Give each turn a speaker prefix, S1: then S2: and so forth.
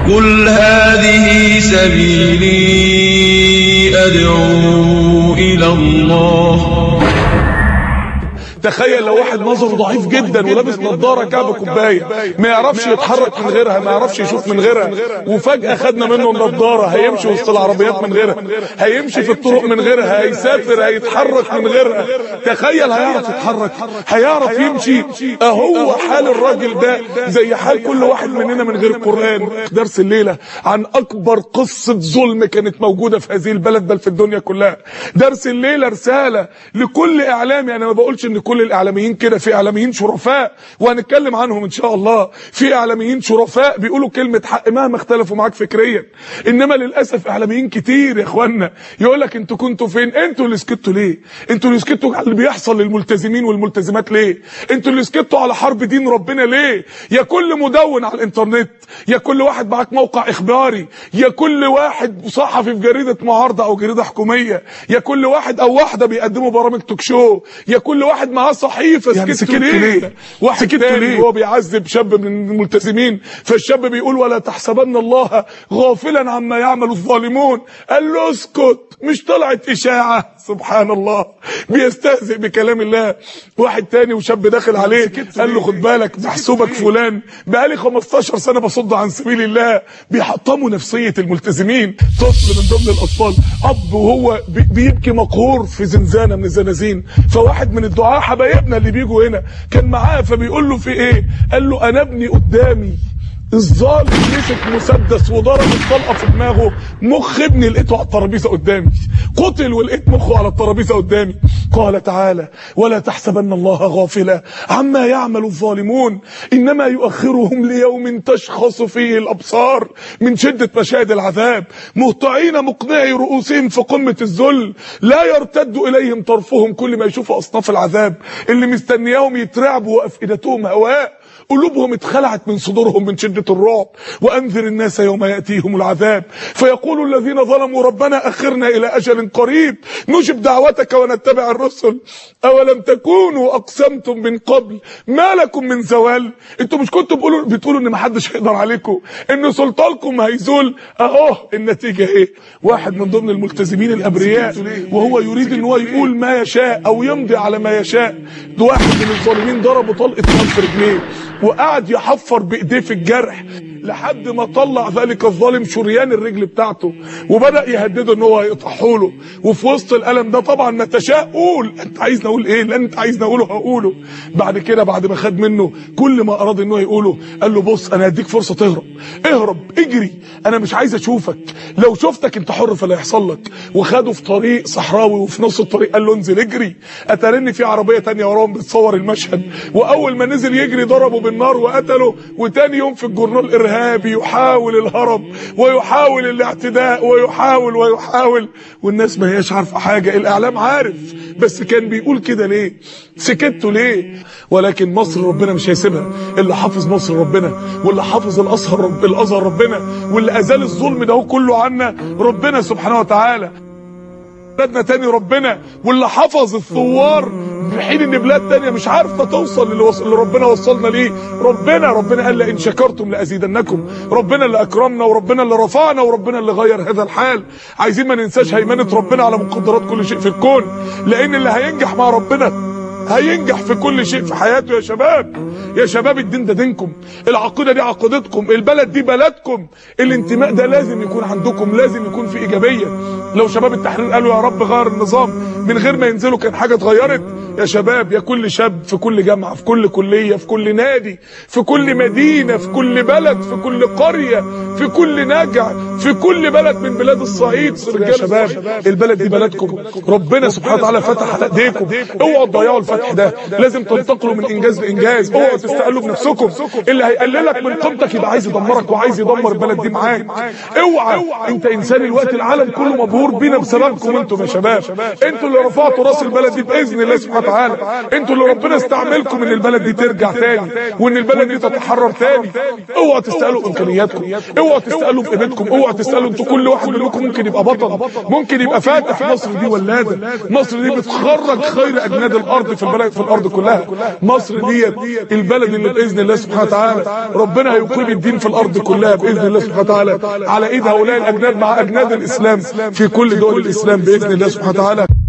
S1: قل هذه سبيلي أدعو إلى الله
S2: تخيل لو واحد نظره ضعيف جدا ولابس نظاره كعب كوبايه ما يعرفش يتحرك من غيرها ما يعرفش يشوف من غيرها وفجاه خدنا منه النظاره هيمشي وسط العربيات من غيرها هيمشي في الطرق من غيرها هيسافر هيتحرك من غيرها تخيل هيعرف يتحرك هيعرف يمشي اهو حال الراجل ده زي حال كل واحد مننا من غير قران درس الليله عن اكبر قصه ظلم كانت موجوده في هذه البلد بل في الدنيا كلها درس الليله رساله لكل اعلامي انا ما بقولش ان كل الاعلاميين كده في اعلاميين شرفاء وهنتكلم عنهم ان شاء الله في اعلاميين شرفاء بيقولوا كلمه حق مهما اختلفوا معاك فكريا انما للاسف اعلاميين كتير يا اخوانا يقول لك انتوا كنتوا فين انتوا اللي سكتوا ليه انتوا اللي سكتوا على اللي بيحصل للملتزمين والملتزمات ليه انتوا اللي سكتوا على حرب دين ربنا ليه يا كل مدون على الانترنت يا كل واحد معاك موقع اخباري يا كل واحد صحفي في جريده معارضه او جريده حكوميه يا كل واحد او واحده بيقدموا برامج توك شو يا كل واحد معاه صحيفه
S3: يعني
S2: سكتوا
S3: سكتوا
S2: ليه
S3: ليه؟
S2: واحد
S3: سكتوا
S2: تاني
S3: ليه؟
S2: وهو بيعذب شاب من الملتزمين فالشاب بيقول ولا تحسبن الله غافلا عما يعمل الظالمون قال له اسكت مش طلعت اشاعه سبحان الله بيستهزئ بكلام الله واحد تاني وشاب داخل عليه قال له خد بالك محسوبك فلان بقالي 15 سنه بصد عن سبيل الله بيحطموا نفسيه الملتزمين طفل من ضمن الاطفال اب وهو بي- بيبكي مقهور في زنزانه من الزنازين فواحد من الدعاه حبايبنا اللي بيجوا هنا كان معاه فبيقول له في ايه قال له انا ابني قدامي الظالم مسك مسدس وضرب الطلقه في دماغه مخ ابني لقيته على الترابيزه قدامي قتل ولقيت مخه على الترابيزه قدامي قال تعالى ولا تحسبن الله غافلا عما يعمل الظالمون انما يؤخرهم ليوم تشخص فيه الابصار من شده مشاهد العذاب مهطعين مقنعي رؤوسهم في قمه الذل لا يرتد اليهم طرفهم كل ما يشوفوا اصناف العذاب اللي مستنياهم يترعبوا وافئدتهم هواء قلوبهم اتخلعت من صدورهم من شدة الرعب وأنذر الناس يوم يأتيهم العذاب فيقول الذين ظلموا ربنا أخرنا إلى أجل قريب نجب دعوتك ونتبع الرسل أولم تكونوا أقسمتم من قبل ما لكم من زوال انتوا مش كنتوا بتقولوا بتقولوا ان محدش هيقدر عليكم ان سلطانكم هيزول اهو النتيجة ايه واحد من ضمن الملتزمين الابرياء وهو يريد ان هو يقول ما يشاء او يمضي على ما يشاء ده واحد من الظالمين ضربه طلقة نار في رجليه وقعد يحفر بايديه في الجرح لحد ما طلع ذلك الظالم شريان الرجل بتاعته وبدا يهدده ان هو هيقطعه له وفي وسط الالم ده طبعا ما تشاء قول انت عايزني اقول ايه اللي انت عايزني اقوله هقوله بعد كده بعد ما خد منه كل ما اراد ان هو يقوله قال له بص انا هديك فرصه تهرب اهرب اجري انا مش عايز اشوفك لو شفتك انت حر في اللي هيحصل لك وخده في طريق صحراوي وفي نص الطريق قال له انزل اجري اترني في عربيه تانية وراهم بتصور المشهد واول ما نزل يجري ضربه بالنار وقتله وتاني يوم في الجورنال ارهابي يحاول الهرب ويحاول الاعتداء ويحاول ويحاول والناس ما هياش عارفه حاجه الاعلام عارف بس كان بيقول كده ليه سكتوا ليه ولكن مصر ربنا مش هيسيبها اللي حافظ مصر ربنا واللي حافظ الازهر رب الازهر ربنا واللي ازال الظلم ده كله عنا ربنا سبحانه وتعالى بلادنا تاني ربنا واللي حفظ الثوار في حين ان بلاد تانية مش عارفه توصل للي, وصل اللي ربنا وصلنا ليه ربنا ربنا قال لئن شكرتم لازيدنكم ربنا اللي اكرمنا وربنا اللي رفعنا وربنا اللي غير هذا الحال عايزين ما ننساش هيمنه ربنا على مقدرات كل شيء في الكون لان اللي هينجح مع ربنا هينجح في كل شيء في حياته يا شباب يا شباب الدين ده دينكم العقيده دي عقيدتكم البلد دي بلدكم الانتماء ده لازم يكون عندكم لازم يكون في ايجابيه لو شباب التحرير قالوا يا رب غير النظام من غير ما ينزلوا كان حاجه اتغيرت يا شباب يا كل شاب في كل جامعه في كل كليه في كل نادي في كل مدينه في كل بلد في كل قريه في كل نجع في كل بلد من بلاد الصعيد يا شباب البلد دي بلدكم ربنا سبحانه وتعالى فتح على ايديكم اوعوا تضيعوا الفتح ده لازم تنتقلوا من انجاز لانجاز اوعوا تستقلوا بنفسكم اللي هيقللك من قيمتك يبقى عايز يدمرك وعايز يدمر البلد دي معاك اوعى انت انسان الوقت العالم كله مبهور بينا بسببكم انتم يا شباب انتوا اللي رفعتوا راس البلد دي باذن الله سبحانه وتعالى انتوا اللي ربنا استعملكم ان البلد دي ترجع تاني وان البلد دي تتحرر تاني اوعوا تستقلوا امكانياتكم اوعوا تستقلوا بقيمتكم اوعوا تستقلوا انتوا كل واحد منكم ممكن يبقى بطل ممكن يبقى فاتح مصر دي ولاده مصر دي بتخرج خير اجناد الارض في البلد في الارض كلها مصر ديت البلد اللي باذن الله سبحانه وتعالى ربنا هيقيم الدين في الارض كلها باذن الله سبحانه وتعالى على ايد هؤلاء الاجناد مع اجناد الاسلام في كل دول الاسلام باذن الله سبحانه وتعالى